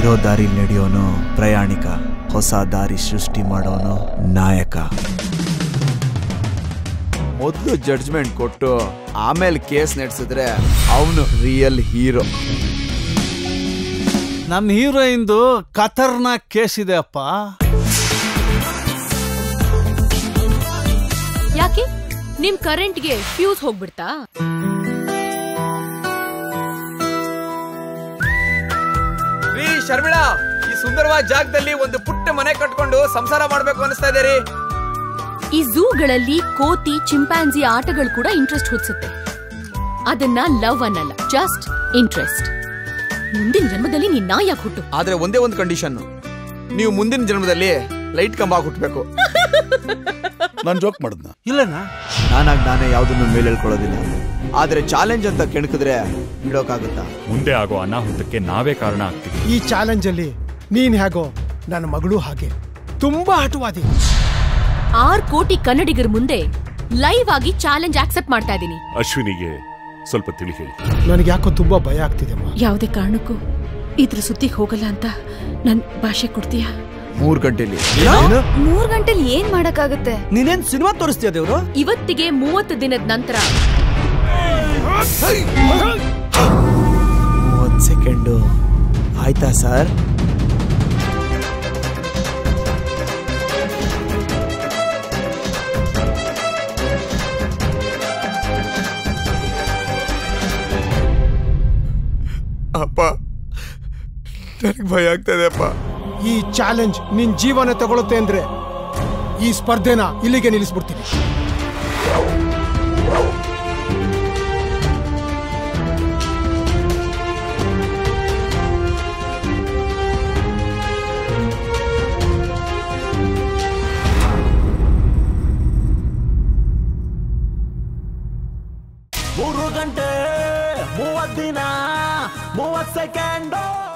ಇರೋ ದಾರಿ ನಡೆಯೋನು ಪ್ರಯಾಣಿಕ ಹೊಸ ದಾರಿ ಸೃಷ್ಟಿ ಮಾಡೋನು ನಾಯಕ ಮೊದಲು ಜಡ್ಜ್ಮೆಂಟ್ ಕೊಟ್ಟು ಆಮೇಲೆ ಕೇಸ್ ನಡೆಸಿದ್ರೆ ಅವನು ರಿಯಲ್ ಹೀರೋ ನನ್ನ ಹೀರೋಯಿಂದು ಖತರ್ನಾಕ್ ಕೇಸ್ ಇದೆ ಅಪ್ಪ ಯಾಕೆ ನಿಮ್ ಕರೆಂಟ್ಗೆ ಫ್ಯೂಸ್ ಹೋಗ್ಬಿಡ್ತಾ ರೀ ಶರ್ಮಿಳಾ ಈ ಸುಂದರವಾದ ಜಾಗದಲ್ಲಿ ಒಂದು ಪುಟ್ಟ ಮನೆ ಕಟ್ಕೊಂಡು ಸಂಸಾರ ಮಾಡ್ಬೇಕು ಅನಿಸ್ತಾ ಇದೆ ರೀ ಈ ಝೂಗಳಲ್ಲಿ ಕೋತಿ ಚಿಂಪ್ಯಾನ್ಸಿ ಆಟಗಳು ಕೂಡ ಇಂಟ್ರೆಸ್ಟ್ ಹುಟ್ಟಿಸುತ್ತೆ ಅದನ್ನ ಲವ್ ಅನ್ನಲ್ಲ ಜಸ್ಟ್ ಇಂಟ್ರೆಸ್ಟ್ ಮುಂದಿನ ಜನ್ಮದಲ್ಲಿ ನೀನ್ ನಾ ಯಾಕೆ ಹುಟ್ಟು ಆದ್ರೆ ಒಂದೇ ಒಂದು ಕಂಡೀಷನ್ ನೀವು ಮುಂದಿನ ಜನ್ಮದಲ್ಲಿ ಲೈಟ್ ಕಂಬ ಹುಟ್ಟಬೇಕು ನಾನು ಜೋಕ್ ಮಾಡಿದ್ನ ಇಲ್ಲನಾ ನಾನಾಗ್ ನಾನೇ ಯಾವುದನ್ನು ಮೇಲೆ ಹೇಳ್ಕೊಳ್ಳೋದಿಲ್ಲ ಆದ್ರೆ ಚಾಲೆಂಜ್ ಅಂತ ಕೆಣಕಿದ್ರೆ ಬಿಡೋಕ್ಕಾಗುತ್ತಾ ಮುಂದೆ ಆಗೋ ಅನಾಹುತಕ್ಕೆ ನಾವೇ ಕಾರಣ ಆಗ್ತೀವಿ ಈ ಚಾಲೆಂಜ್ ಅಲ್ಲಿ ನೀನ್ ಹೇಗೋ ನನ್ನ ಮಗಳು ಹಾಗೆ ತುಂಬಾ ಹಠವಾದಿ ಆರ್ ಕೋಟಿ ಕನ್ನಡಿಗರ ಮುಂದೆ ಲೈವ್ ಆಗಿ ಚಾಲೆಂಜ್ ಆಕ್ಸೆಪ್ಟ್ ಮಾಡ್ತಾ ಇದೀನಿ ಅಶ್ವಿನಿಗೆ ಸ್ವಲ್ಪ ತಿಳಿ ಹೇಳಿ ನನಗೆ ಯಾಕೋ ತುಂಬಾ ಭಯ ಆಗ್ತಿದೆ ಅಮ್ಮ ಯಾವುದೇ ಕಾರಣಕ್ಕೂ ಇದ್ರ ಸುದ್ದಿಗೆ ಹೋಗಲ್ಲ ಅಂತ ನನ್ ಭಾಷೆ ಕೊಡ್ತೀಯಾ ಮೂರ್ ಗಂಟೆಲಿ ಮೂರ್ ಗಂಟೆಲಿ ಏನ್ ಮಾಡಕ್ಕಾಗತ್ತೆ ನೀನೇನ್ ಸಿನಿಮಾ ತೋರಿಸ್ತೀಯ ದೇವ್ರು ಇವತ್ತಿಗೆ ಮೂವತ್ತು ದಿನದ ನಂತರ ಮೂವತ್ ಸೆಕೆಂಡು ಆಯ್ತಾ ಸರ್ ಅಪ್ಪ ನನಗೆ ಭಯ ಆಗ್ತದೆ ಅಪ್ಪ ಈ ಚಾಲೆಂಜ್ ನಿನ್ ಜೀವನ ತಗೊಳುತ್ತೆ ಅಂದ್ರೆ ಈ ಸ್ಪರ್ಧೆನ ಇಲ್ಲಿಗೆ ನಿಲ್ಲಿಸ್ಬಿಡ್ತೀನಿ ಮೂರು ಗಂಟೆ ಮೂವತ್ ದಿನ ಮೂವತ್ ಸೆಕೆಂಡು